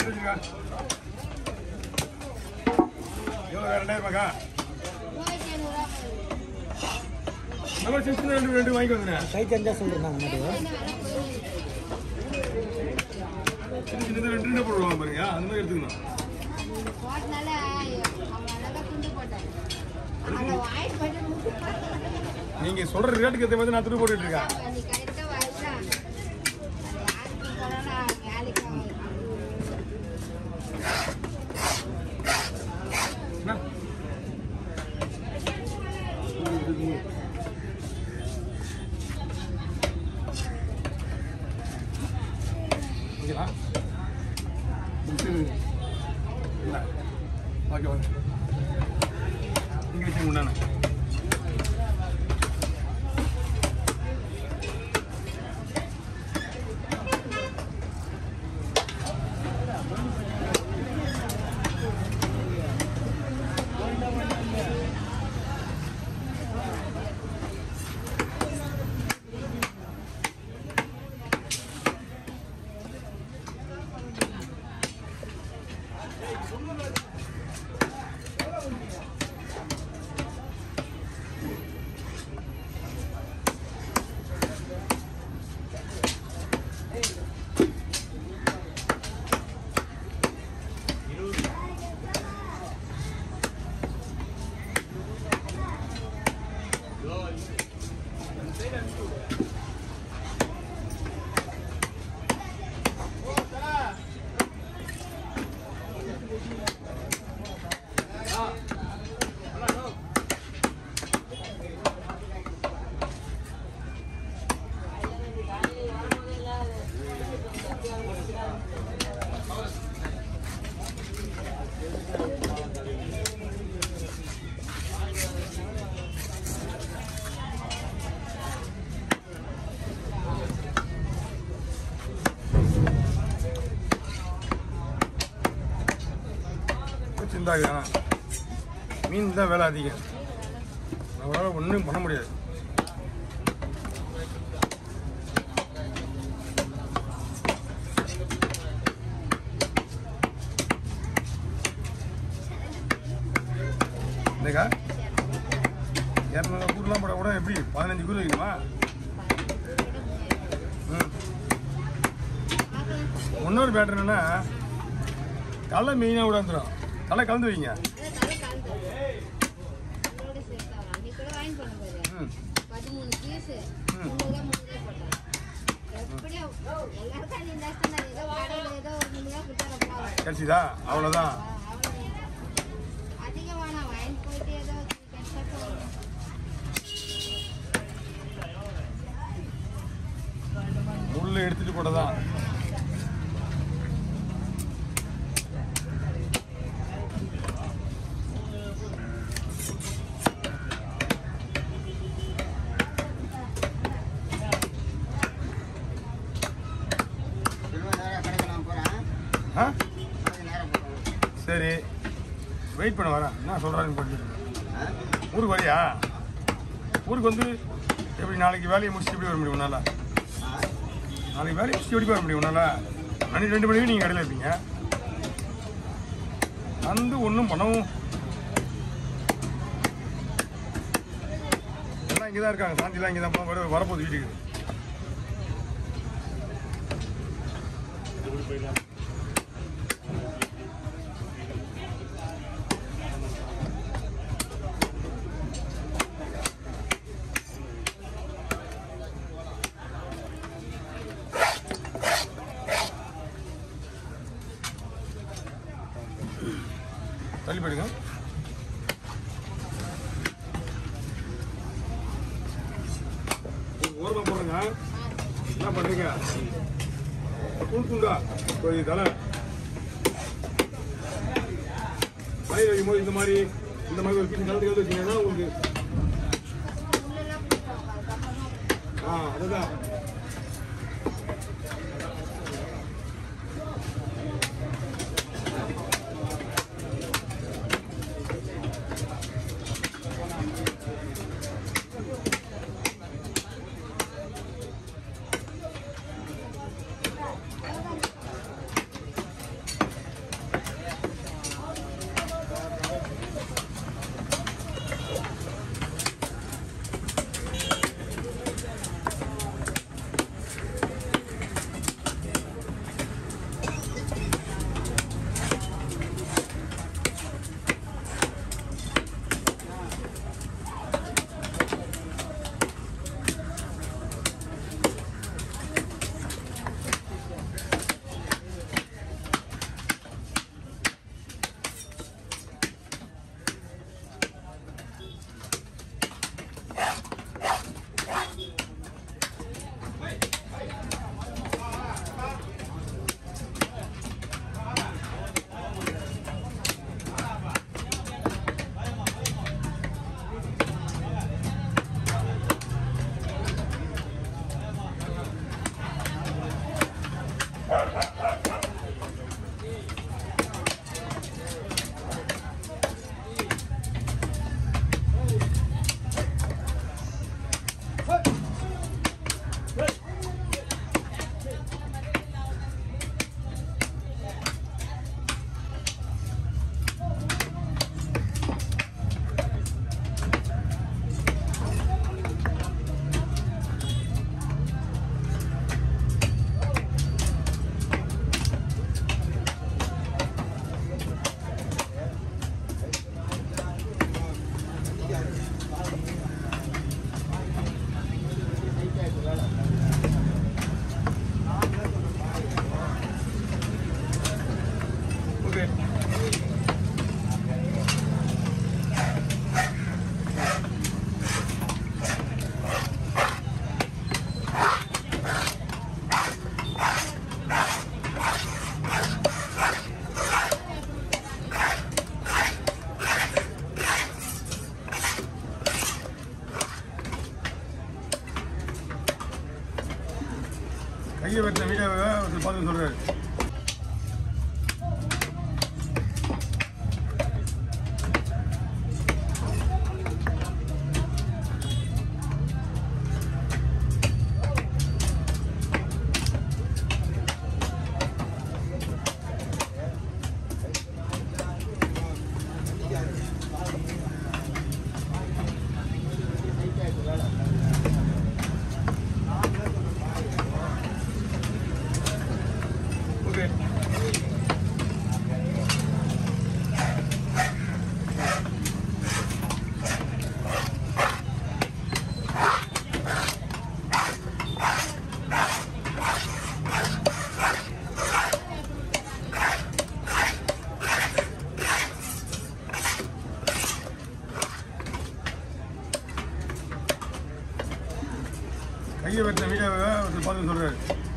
எடுத்து வச்சுக்கா எவ்வளோ ரெண்டாயிரமாக்கா நம்ம சின்ன சின்ன ரெண்டு ரெண்டு வாங்கி வந்துடுறேன் கை தெரிஞ்சா சொல்லிருந்தாங்க முன்னாடி சின்ன சின்னது ரெண்டு ரெண்டு போடுவாங்க பாருங்க அந்த மாதிரி எடுத்துக்கணும் போட்டனால அவன் அழகா துண்டு போட்டான் அதை வாங்கி போட்டு நீங்க சொல்ற ரேட்டுக்கு ஏற்ற மாதிரி நான் துணி போட்டுட்டு இருக்கேன் நீ கரெக்டாக வரலாம் அது யாருக்கு போனா வேலைக்கு ஆகும். என்ன? ஓகேவா? முடிச்சிருங்க. இல்ல. Okay, okay. இங்கிலீஷ் உண்டான சிந்தாங்க மீன் தான் வேலை அதிகம் நம்மளால ஒன்றும் பண்ண முடியாது இந்தக்கா இரநூறு கூறுலாம் போட கூட எப்படி பதினஞ்சு கூறு வைக்குமா ம் இன்னொரு பேட்டர் என்னன்னா தலை மெயினாக விடாந்துடும் தலை கலந்து வைங்க அதான் தலை கலந்து அதோட சேர்த்து வரும் அன்னைக்கு கூட வாங்கி போன பாரு ம் பதிமூணு பீஸு ம். மூணு தான் மூணு தான் போட்டேன் எப்படியோ எல்லாருக்கும் நீ நஷ்டம் தான் ஏதோ கடையில் ஏதோ ஒரு மூணு தான் கொடுத்தாரப்பா கிடச்சிதா அவ்வளோதான் அதிகமான வாங்கி போயிட்டு ஏதோ கெட்ட முள் எடுத்துட்டு போட்டதான் ஆ சரி வெயிட் பண்ண வரேன் என்ன சொல்கிறாருன்னு படிச்சுட்டு ஊருக்கு வரியா ஊருக்கு வந்து எப்படி நாளைக்கு வேலையை முடிச்சுட்டு எப்படி வர முடியும் உன்னால நாளைக்கு வேலையை முடிச்சுட்டு எப்படி வர முடியும் உன்னால மணி ரெண்டு மணிக்கு நீங்கள் கடையில் இருப்பீங்க வந்து ஒன்றும் பண்ணவும் எல்லாம் இங்கே தான் இருக்காங்க சாந்திலாம் இங்கே தான் வர வரப்போகுது வீட்டுக்கு தள்ளி போயிடுங்க ஓரமாக போடுங்க என்ன பண்ணுறீங்க துண்டு துண்டா இப்போ இது தலை பயிர் வைக்கும் போது இந்த மாதிரி இந்த மாதிரி ஒரு பீஸ் கலந்து கலந்து வச்சீங்கன்னா உங்களுக்கு முள்ளெல்லாம் போட்டுருவாங்க அதுக்கப்புறமா ஆ அதுதான் கையை வெட்டின வீடியோவை ஒருத்தர் பார்த்து சொல்றாரு ஓகே கையை வெட்டின வீடியோவை ஒருத்தர் பார்த்து சொல்றாரு